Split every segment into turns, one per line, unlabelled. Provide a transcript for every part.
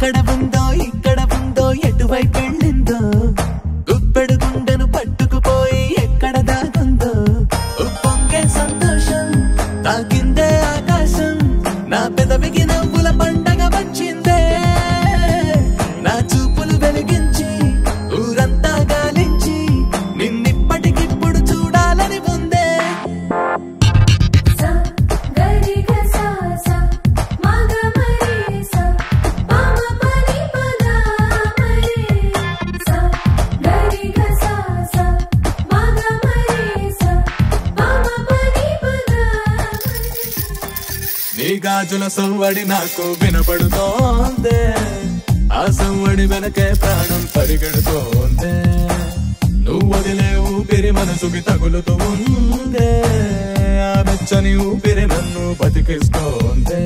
అక్కడ ఉందో ఇక్కడ ఉందో ఎటువైపు వెళ్ళిందో గుప్పెడు గుండెను పట్టుకుపోయి ఎక్కడ దాగుందో ఉప్పొంగే సంతోషం తాకిందే ఆకాశం నా పెదవికి నవ్వుల పండగ వచ్చిందే నా చూపులు వెలిగించి ఊరంతా గాలించి నిన్నిప్పటికిప్పుడు చూడాలని ఉందే
సా గరి గ సా సా మగ మరి సా పమ పని పద మరి సా గరి గ సా సా మగ మరి సా పమ పని పద
నీ గాజుల సవ్వడి నాకు వినపడుతోందే ఆ సవ్వడి వెనకే ప్రాణం పరిగెడుతోందే నువ్వు వదిలే ఊపిరి మనసుకి తగులుతూ ఉందే ఆ వెచ్చని ఊపిరి నన్ను బతికిస్తోందే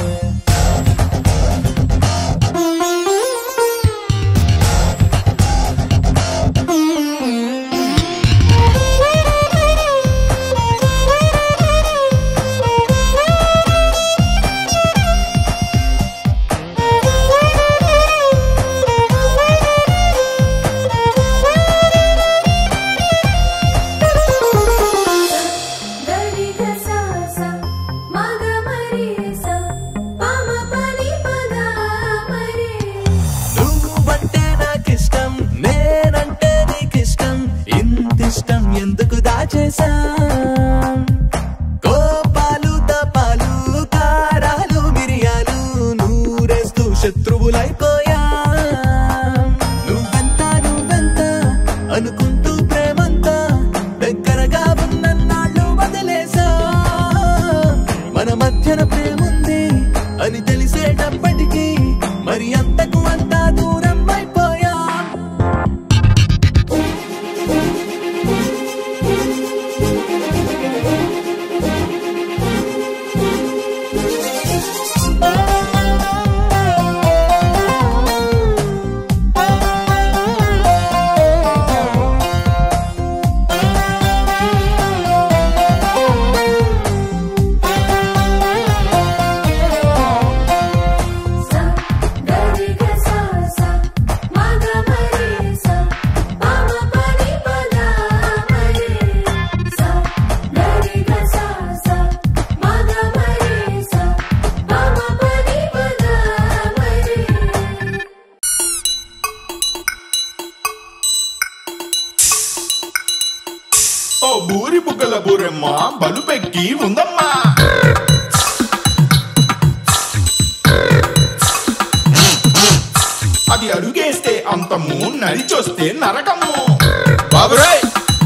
గరి గ సా సా మగ మరి సా పమ పని పద మరి
నువ్వంటే నాకిష్టం నేనంటే నీకిష్టం ఇంతిష్టం ఎందుకు దాచేసా కోపాలు తపాలు కారాలు మిరియాలు నూరేస్తూ శత్రువులైపోయా నువ్వెంత నువ్వెంత అనుకుంటూ ప్రేమంతా దగ్గరగా ఉన్నన్నాళ్ళు వదిలేసా మన మధ్యన ప్రేముంది అని తెలిసేటప్పటికీ మరి అంతకు అంతా దూరం అయిపోయా
సా గరి గ సా సా మగ మరి సా పమ పని పద మరి సా గరి గ సా సా మగ మరి సా పమ పని పద మరి
ఓ బూరి బుగ్గల బూరెమ్మ బలుపెక్కి ఉందమ్మా అది అడుగేస్తే అంతము నరిచొస్తే నరకము బాబురాయ్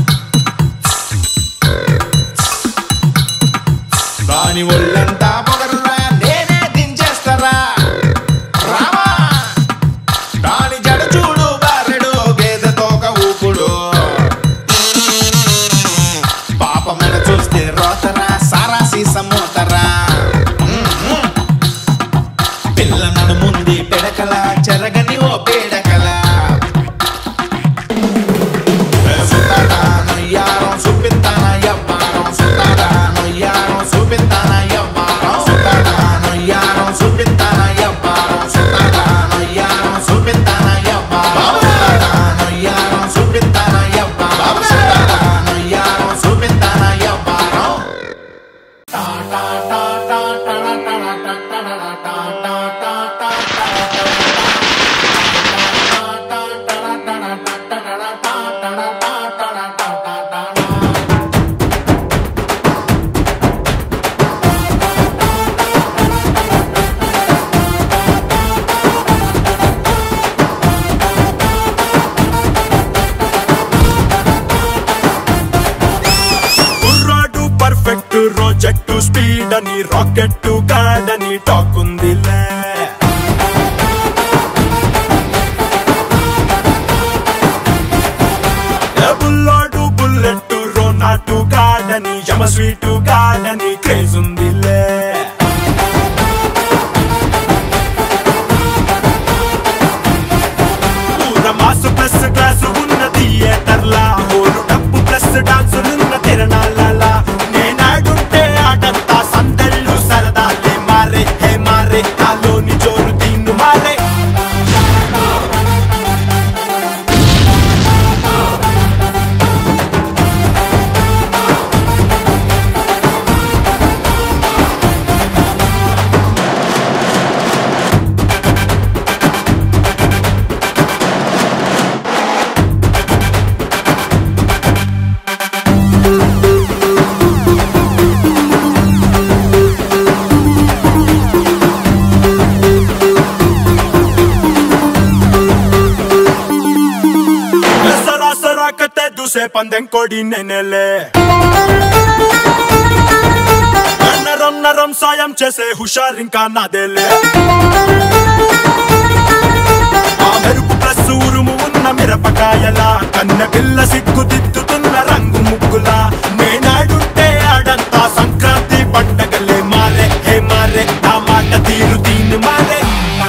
దాని ఒళ్ళంతా పొగరురా నేనే దించేస్తారా రామా దాని జడ చూడు బారెడు గేదె తోక ఊపుడు పాపమెడ చూస్తే రోతరా సారా సీసమోతరా పిల్ల నడుముంది పెడకల చెరగని ఓ పేడకల సుతారా నొయ్యారం చూపిస్తాన ఎవ్వారం సుతారా నొయ్యారం చూపిస్తాన ఎవ్వారం సుతారా నొయ్యారం చూపిస్తాన ఎవ్వారం సుతారా నొయ్యారం చూపిస్తాన ఎవ్వారం సుతారా నొయ్యారం చూపిస్తాన ఎవ్వారం సుతారా నొయ్యారం చూపిస్తాన ఎవ్వారం
కుర్రాడు పర్ఫెక్ట్ రోజెక్ట్ స్పీడ్ అని రాకెట్ గాడని టాక్ ఉందిలే ఏ బుల్లాడు బుల్లెట్ రోనాటు గాడని యమ స్వీట్ గాడని క్రేజ్ ఉందిలే ఊర మాసు ప్లస్ క్లాస్ ఉన్న థియేటర్లా హోరు డబ్బు ప్లస్ డాన్సులున్న తిరణాల నేనాడుంటే ఆటంతా సందళ్ళు సరదాలే మారే హే మారే నాలోని జోరు దీన్ను మారే చూసే పందెం కోడి నేనేలే నరం నరం సాయం చేసే హుషార్ ఇంకా నాదేలే ఆ మెరుపు ప్లస్ ఉరుము ఉన్న మిరపకాయలా కన్న పిల్ల సిగ్గు దిద్దుతున్న రంగు ముగ్గులా నేనాడుంటే ఆడంతా సంక్రాంతి పండగలే మారే హే మారే నా మాట తీరు దీన్ని మారే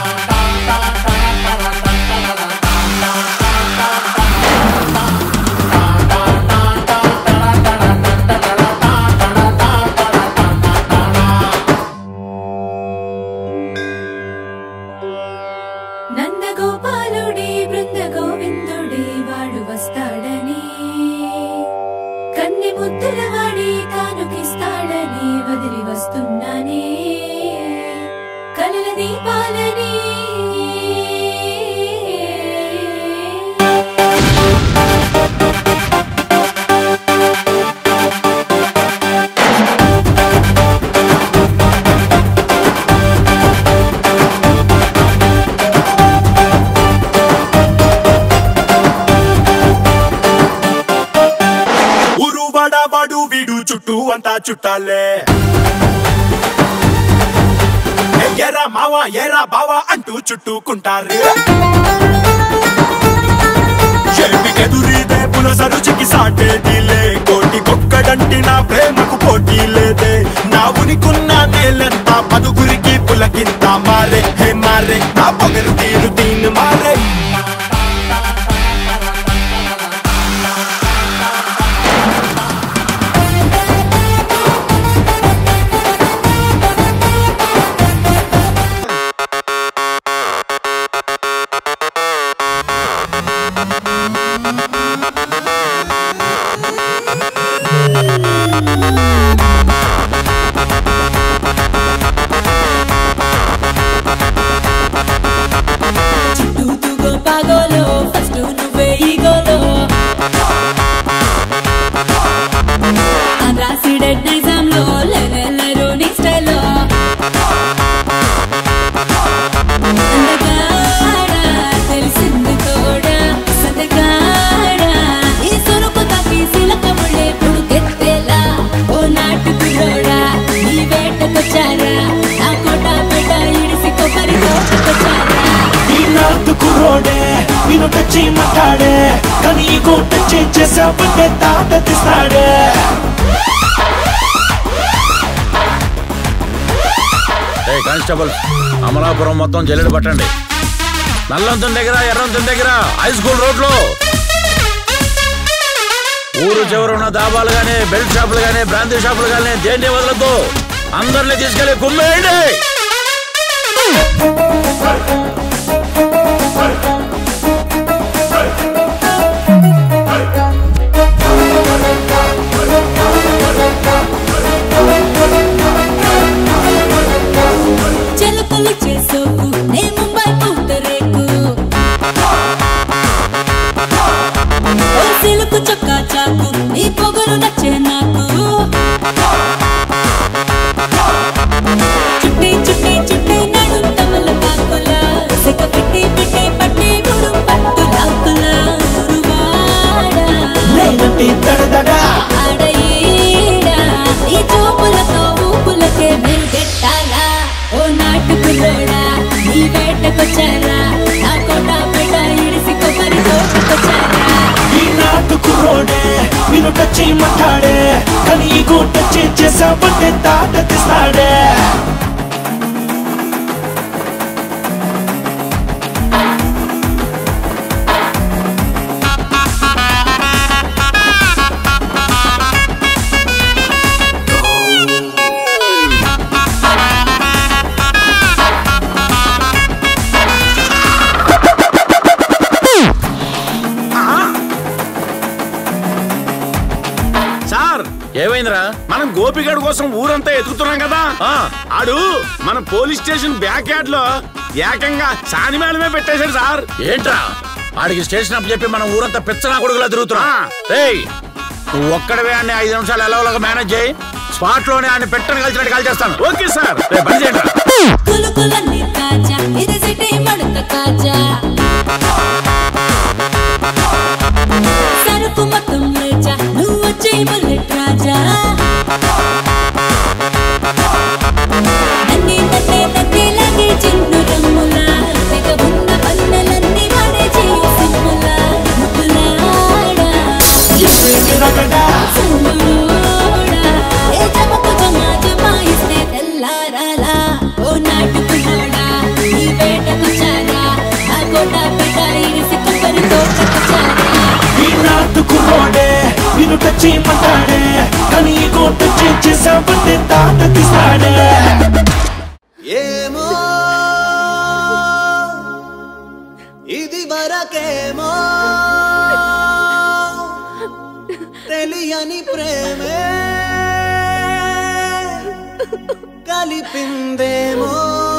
నందగోపాలుడి బృంద గోవిందుడి వాడు వస్తాడని కన్ని ముద్దుల వాడి కానుకిస్తాడని వదిలి వస్తున్నానే కలల దీపాలని
ఉరువడ వాడు వీడు చుట్టూ అంతా చుట్టాలే ఎరా మావా ఎరా బావా అంటూ చుట్టూకుంటారు ఎదురీదే పులస రుచికి సాటేదిలే కోటి కొక్కడంటి నా ప్రేమకు పోటీ లేదే నా ఉనికున్న నేలెంత పదుగురికి పులకింత మారే హే మారే నా పొగరు తీరు దీన్ని మారే
చుట్టూ పాగోలో ఫస్ట్ నువ్వే ఈగోలో రాసిడెడ్ నైజాంలో లెవెల్లరు నీ స్టైల్లో అందగాడా తెలిసింది తోడా సదగాడా ఈ సొరుకు తాకి సిలక ముళ్ళే పుడుకెత్తేలా ఓ నాటుకులోడా నీ వేటకొచ్చారా నా కోట పెట్ట ఇడిసి కొబ్బరి తోటకొచ్చారా
ఈ నాటు కుర్రోడే నేను టచ్చి మాట్లాడే కానీ ఈ కోట చేసావంటే తాట తీస్తాడే
ఏ కానిస్టేబుల్ అమలాపురం మొత్తం జల్లెడ పట్టండి నల్లంతం దగ్గర ఎర్రంతం దగ్గర హై స్కూల్ రోడ్లో ఊరు చివర ఉన్న దాబాలు గానీ బెల్ట్ షాపులు గానీ బ్రాంతి షాపులు గానీ దేంటి వదలద్దు అందరినీ తీసుకెళ్లి కుమ్మేయండి
చెలుకలు చేసుకోకు నే ముంబై పూతరేకు ఓ సిలుకు చొక్కా చాకు నీ పొగరు నచ్చే నాకు చుట్టి చుట్టి చుట్టి నడు తమల కాకులా సిగ పెట్టి పెట్టి పట్టి గుడు పట్టు లాక్కులా ఉరువాడా
నేనంటే దడదడా
ఆడ ఈడ ఈ చూపులతో ఊపులకే మెరుగెట్టాలా ఓ నాటుకులోడా నీ వేటకొచ్చారా నా కోట పెట్ట ఇడిసి కొబ్బరి తోటకొచ్చారా
ఈ నాటు కుర్రోడే నేను టచ్చి మాట్లాడే కానీ ఈ కోట చేసావంటే తాట తీస్తాడే
సార్ ఏమైందిరా మనం గోపిగడ్ కోసం ఊరంతా ఎతుకుతున్నాం కదా ఆ, ఆడు మన పోలీస్ స్టేషన్ బ్యాక్ యార్డ్ లో ఏకంగా సానిమేళమే పెట్టేశాడు సార్ ఏంట్రా ఆడికి స్టేషన్ అప్ చెప్పి మనం ఊరంతా పిచ్చనా కొడుకులా తిరుగుతున్నా రేయ్ నువ్వు ఒక్కడవే అన్ని ఐదు నిమిషాలు ఎలాగోలాగా మేనేజ్ చేయి స్పాట్ లోనే ఆయన పెట్టని కలిసినట్టు కాల్ చేస్తాను ఓకే సార్ రేపు పని చేయండి
కులుకులన్నీ కాజా ఇది సిటీ మడత కాజా సరుకు మొత్తం
నేను టచ్ చేయమంటాడే కానీ ఈ కోట చేసావంటే తాట తీస్తాడే
ఏమో ఇది వరకేమో తెలియని ప్రేమే కలిపిందేమో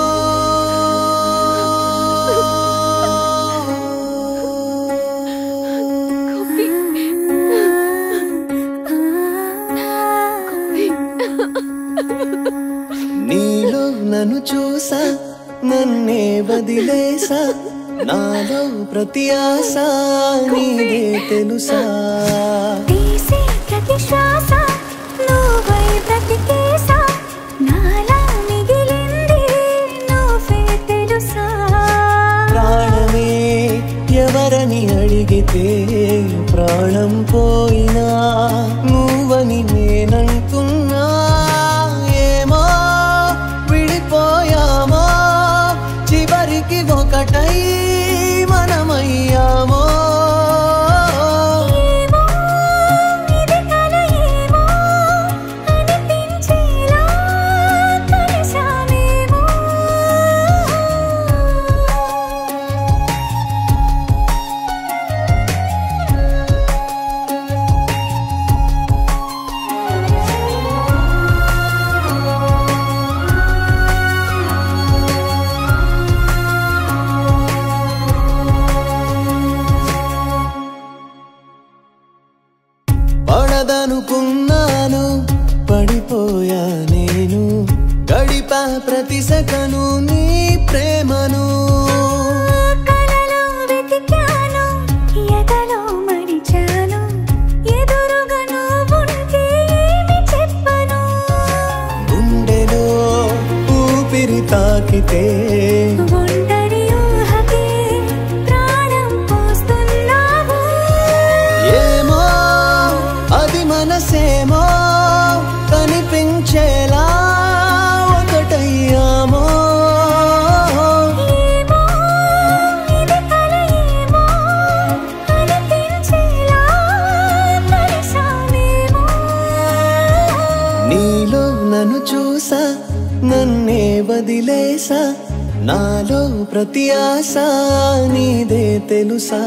నీలో నన్ను చూసా నన్నే వదిలేసా నాలో ప్రతి ఆశ నీదే తెలుసా
తీసే ప్రతి శ్వాస నువ్వై బ్రతికేసా నాలా మిగిలింది నువ్వే తెలుసా
ప్రాణమే ఎవరని అడిగితే ప్రాణం పోయినా నువ్వని నేనంటున్నా ఏమో విడిపోయామో చివరికి ఒకటై మనమయ్యామో
ఏమో ఇది కల ఏమో అనిపించేలా కలిసామేమో
పడదనుకున్నాను పడిపోయా నేను గడిపా ప్రతి సెకను నీ ప్రేమను
కలలో వెతికాను ఎదలో మరిచాను ఎదురుగా నువ్వుంటే ఏమి చెప్పను
గుండెలో ఊపిరి తాకితే
ఒంటరి ఊహకే ప్రాణం పోస్తున్నావు
ఏమో అది మనసేమో కనిపించేలా ఒకటయ్యామో
ఏమో ఇది కల ఏమో అనిపించేలా కలిసామేమో
నీలో నన్ను చూసా నన్నే వదిలేసా నాలో ప్రతి ఆశ నీదే తెలుసా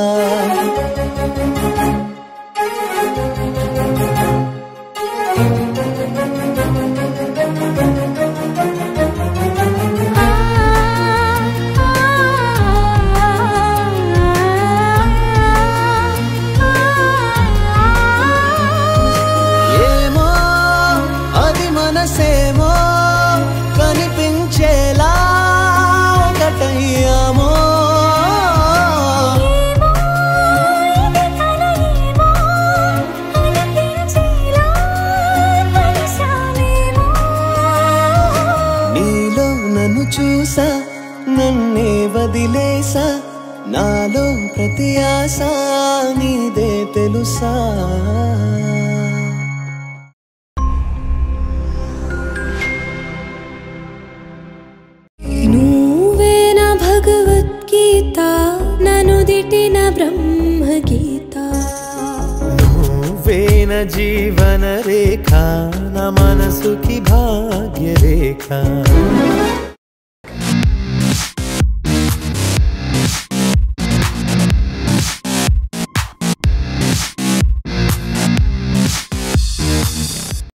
ఏమో అది మనసేమో కనిపించేలా ఒకటయ్యామో నీలో నన్ను చూసా నన్నే వదిలేసా నాలో ప్రతి ఆశ నీదే తెలుసా
నువ్వే నా భగవద్గీత ననుదిటిన బ్రహ్మగీత
నువ్వేన జీవన రేఖ నా మనసుకి భాగ్య రేఖ